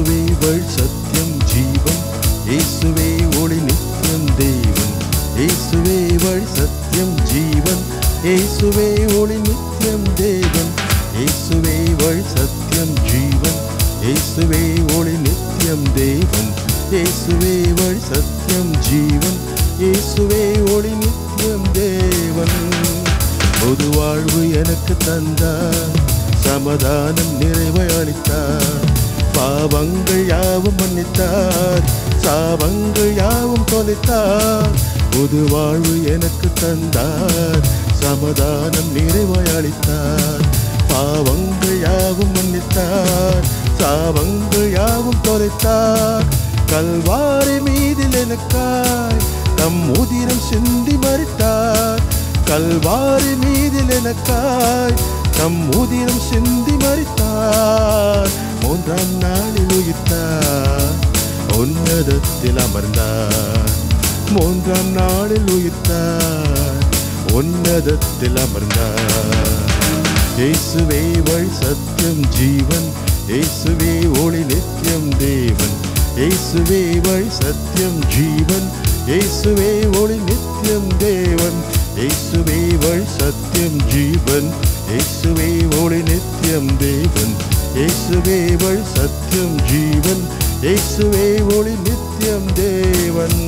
இயேசுவே வழி சத்தியம் ஜீவன் இயேசுவே ஒளி நித்தியம் தேவன் இயேசுவே வழி சத்தியம் ஜீவன் இயேசுவே ஒளி நித்தியம் தேவன் இயேசுவே வழி சத்தியம் ஜீவன் இயேசுவே ஒளி நித்தியம் தேவன் இயேசுவே வழி சத்தியம் ஜீவன் இயேசுவே ஒளி நித்தியம் தேவன் பொது வாழ்வு எனக்கு தந்தார் சமாதானம் நிறைவை அளித்தார் பாவங்கள் யாவும் மன்னித்தார் சாபங்கள் யாவும் தொலைத்தார் புது வாழ்வு எனக்கு தந்தார் சமாதானம் நிறைவை அளித்தார் பாவங்கள் யாவும் மன்னித்தார் சாபங்கள் யாவும் தொலைத்தார் கல்வாரி மீதில் எனக்காய் தம் உதிரம் சிந்தி மறித்தார் கல்வாரி மீதில் எனக்காய் தம் உதிரம் சிந்தி மறித்தார் மூன்றாம் நாளில் உயிர்த்தார் உன்னதத்தில் அமர்ந்தார் மூன்றாம் நாளில் உயிர்த்தார் உன்னதத்தில் அமர்ந்தார் இயேசுவே வழி சத்தியம் ஜீவன் இயேசுவே ஒளி நித்தியம் தேவன் இயேசுவே வழி சத்தியம் ஜீவன் இயேசுவே ஒளி நித்தியம் தேவன் இயேசுவே வழி சத்தியம் ஜீவன் இயேசுவே ஒளி நித்தியம் தேவன் இயேசுவே வழி சத்தியம் ஜீவன் இயேசுவே ஒளி நித்தியம் தேவன்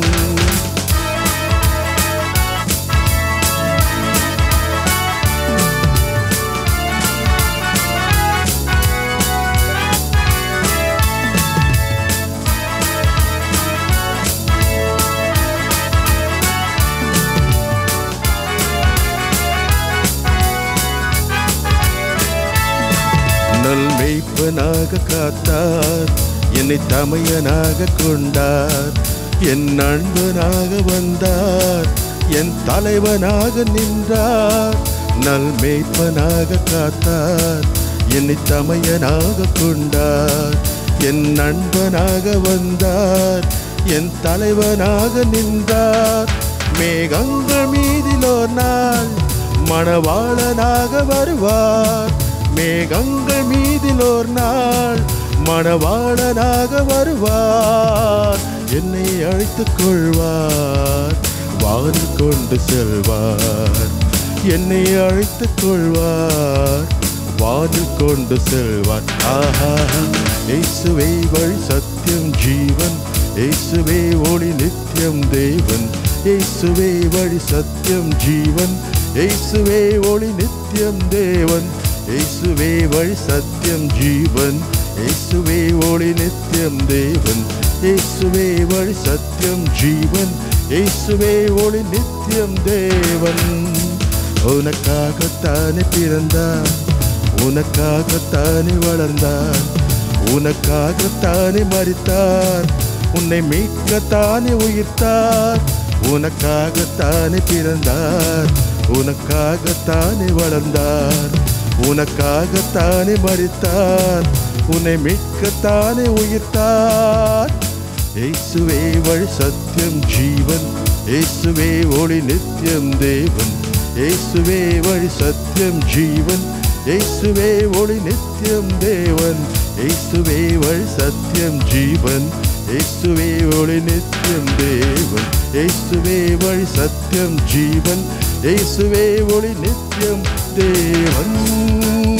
நல் மெய்ப்பனாக காத்தார் என்னை தமையனாக கொண்டார் என் நண்பனாக வந்தார் என் தலைவனாக நின்றார் நல் மெய்ப்பனாக காத்தார் என்னை தமையனாக கொண்டார் என் நண்பனாக வந்தார் என் தலைவனாக நின்றார் மேகங்கள் மீதிலோர் நாள் மணவாளனாக வருவார் மேகங்கள் மீதிலோர் நாள் மணவாளனாக வருவார் என்னை அழைத்துக் கொள்வார் வாரில் கொண்டு செல்வார் என்னை அழைத்துக் கொள்வார் வாரில் கொண்டு செல்வார் ஆஹா இயேசுவே வழி சத்தியம் ஜீவன் இயேசுவே ஒளி நித்தியம் தேவன் இயேசுவே வழி சத்தியம் ஜீவன் இயேசுவே ஒளி நித்தியம் தேவன் இயேசுவே வழி சத்தியம் ஜீவன் இயேசுவே ஒளி நித்தியம் தேவன் இயேசுவே வழி சத்தியம் ஜீவன் இயேசுவே ஒளி நித்தியம் தேவன் உனக்காகத்தானே பிறந்தார் உனக்காகத்தானே வளர்ந்தார் உனக்காகத்தானே மறித்தார் உன்னை மீட்கத்தானே உயிர்த்தார் உனக்காகத்தானே பிறந்தார் உனக்காகத்தானே வளர்ந்தார் உனக்காகத்தானே மறித்தார் உன்னை மீட்கத்தானே உயிர்த்தார் இயேசுவே வழி சத்தியம் ஜீவன் இயேசுவே ஒளி நித்தியம் தேவன் இயேசுவே வழி சத்தியம் ஜீவன் இயேசுவே ஒளி நித்தியம் தேவன் இயேசுவே வழி சத்தியம் ஜீவன் இயேசுவே ஒளி நித்தியம் தேவன் இயேசுவே வழி சத்தியம் ஜீவன் இயேசுவே ஒளி நித்தியம் தேவன்